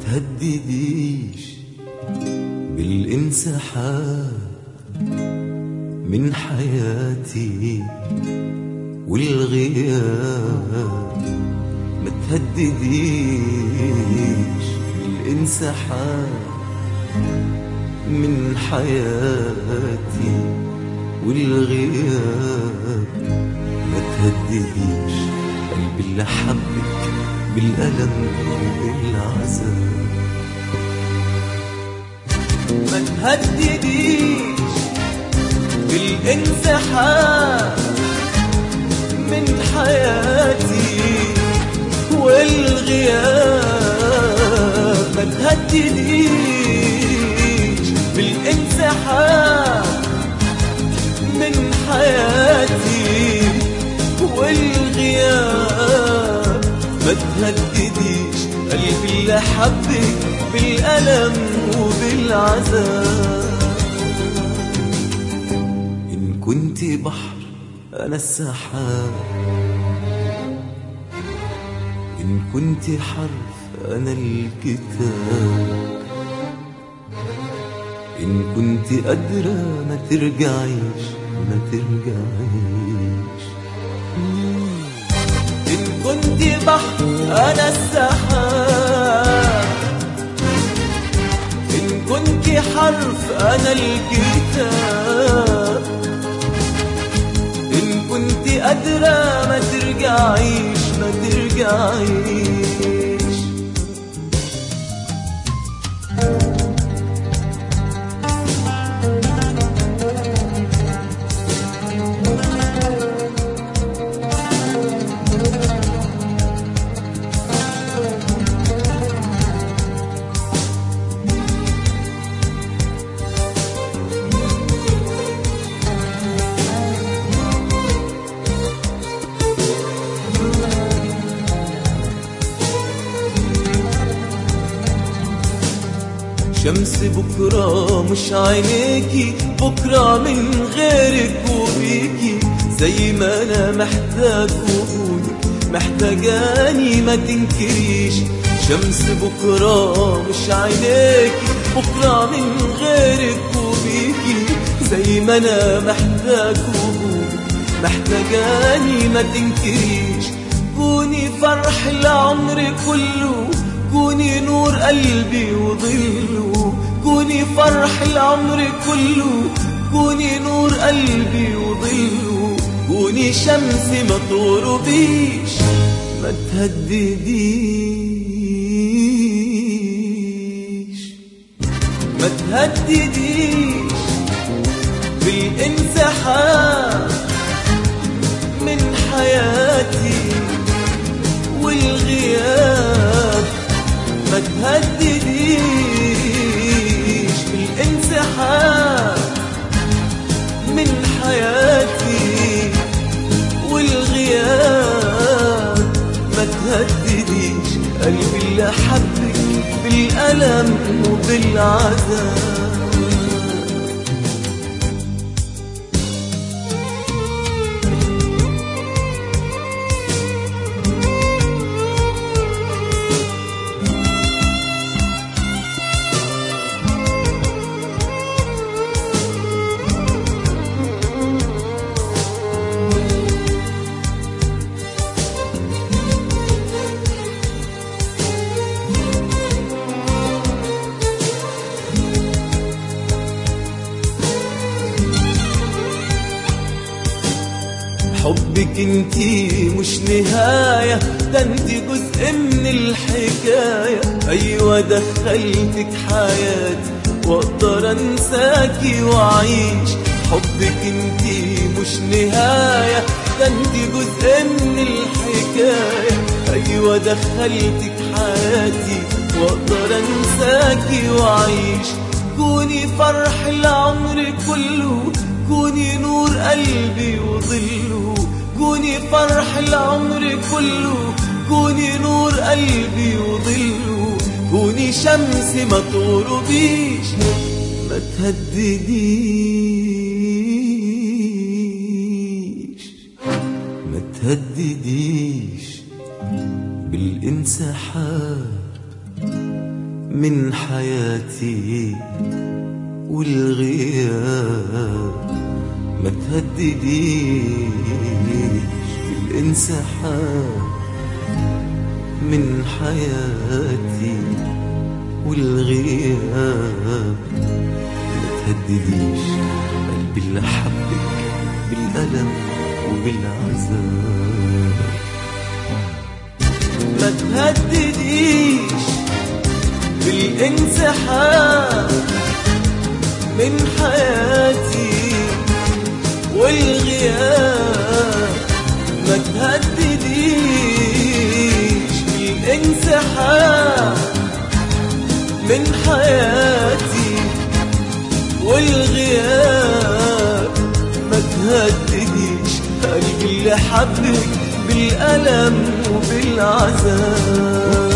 تهدديش بالانسحاب من حياتي والغياب ما تهدديش بالانسحاب من حياتي والغياب ما تهدديش قلبي اللي حبك بالألم وبالعذاب ما تهدديش بالانسحاب من حياتي والغياب ما تهدديش بالانسحاب من حياتي والغياب ما تهدديش قلبي اللي حبك بالألم وبالعذاب إن كنت بحر أنا السحاب إن كنت حرف أنا الكتاب إن كنت قادرة ما ترجعيش ما ترجعيش إن كنت بحر أنا السحاب إن كنت حرف أنا الكتاب إن كنت قادرة ما ترجعيش ما ترجعيش شمس بكرة مش عينيكي بكرة من غيرك وبيكي زي ما أنا محتاج وجودك محتاجاني ما تنكريش شمس بكرة مش عينيكي بكرة من غيرك وبيكي زي ما أنا محتاج وجودك محتاجاني ما تنكريش كوني فرح العمر كله كوني نور قلبي وظله كوني فرح العمر كله كوني نور قلبي وظله كوني شمس ما تغربيش ما تهدديش ما تهدديش بالانسحاب من حياتي والغياب ما تهدديش بالانسحاب من حياتي والغياب ما تهدديش قلبي اللي حبك بالألم وبالعذاب حبك انتي مش نهاية ده انتي جزء من الحكاية ايوه دخلتك حياتي واقدر انساكي واعيش حبك انتي مش نهاية ده انتي جزء من الحكاية ايوه دخلتك حياتي واقدر انساكي واعيش كوني فرح العمر كله كوني نور قلبي وظله كوني فرح العمر كله كوني نور قلبي وظله كوني شمس ما تغربيش ما تهدديش ما تهدديش بالانسحاب من حياتي والغياب ما تهدديش بالانسحاب من حياتي والغياب ما تهدديش قلبي اللي حبك بالألم وبالعذاب ما تهدديش بالانسحاب من حياتي والغياب ما تهدديش بالانسحاب من حياتي والغياب ما تهدديش قلبي اللي حبك بالألم وبالعذاب